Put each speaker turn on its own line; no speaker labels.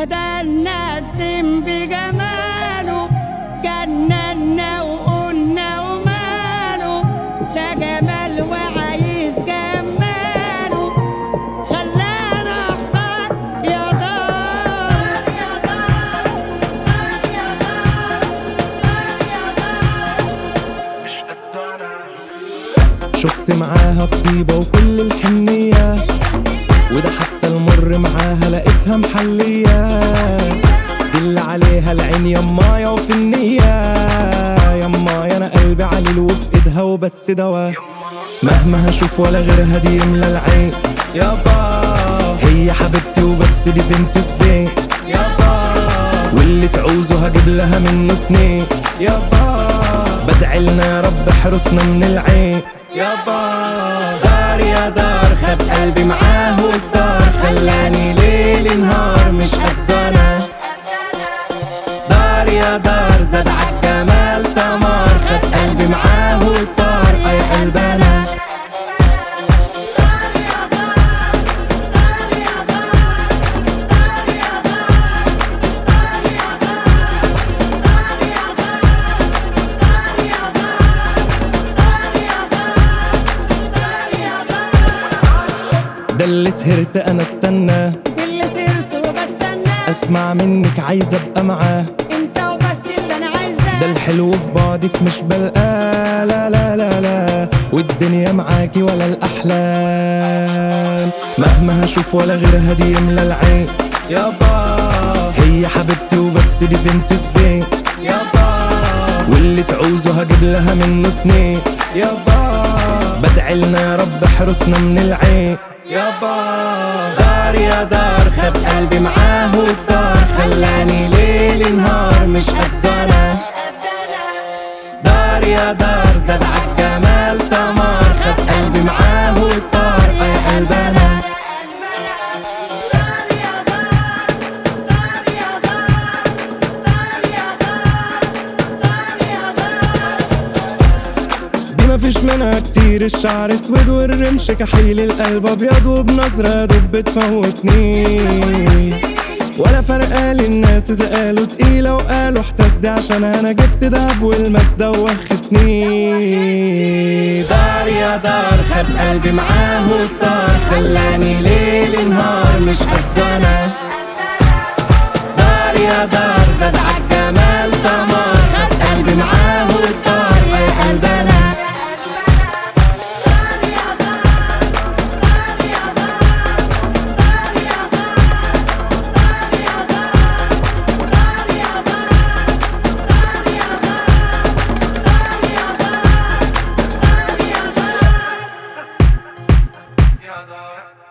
ده النسم بجماله جننا وقلنا وماله ده جمال وعايز جماله خلانا اختار يا دار يا دار دار يا دار دار يا دار
شفت معاها الطيبة وكل الحنية وده حتى المر معاها لقيتها محلية دي اللي عليها العين يمايا وفي النية يمايا انا قلبي عليل وفي ايدها وبس دوا مهما هشوف ولا غيرها دي يملى العين يابا هي حبيبتي وبس دي زينة الزين يابا واللي تعوزه هجيب لها منه اتنين يابا بدعي لنا يا رب احرسنا من العين يابا دار يا دار خد قلبي معاه والدار خلاني ليل نهار مش قدنا دار يا دار زاد عالجمال سمار خد قلبي معاه والدار اي قلبنا ده اللي سهرت انا استنى
اللي سرت وبستنى
اسمع منك عايز ابقى معاه
انت وبس اللي انا عايزاه
ده الحلو في بعدك مش بلقاه لا لا لا لا والدنيا معاكي ولا الأحلام مهما هشوف ولا غيرها دي يملى العين يابا هي حبيبتي وبس دي زينة الزين يابا واللي تعوزه هجيب لها منه اتنين يابا بدعي لنا يا رب احرسنا من العين يابا دار يا دار خد قلبي معاه والدار خلاني ليل نهار مش قدنا دار يا دار زاد عالجمال سمار خد قلبي معاه وطار اي قلبنا دي مفيش منها كتير الشعر اسود والرمش كحيل القلب ابيض وبنظرة دب تموتني ولا فرقة للناس اذا قالوا تقيلة وقالوا احتسدي عشان انا جبت دهب والماس دوختني دار يا دار خد قلبي معاه وطار خلاني ليل نهار مش قدنا دار يا دار زاد عالجمال سمار خد قلبي معاه وطار اي قلبنا
Ya da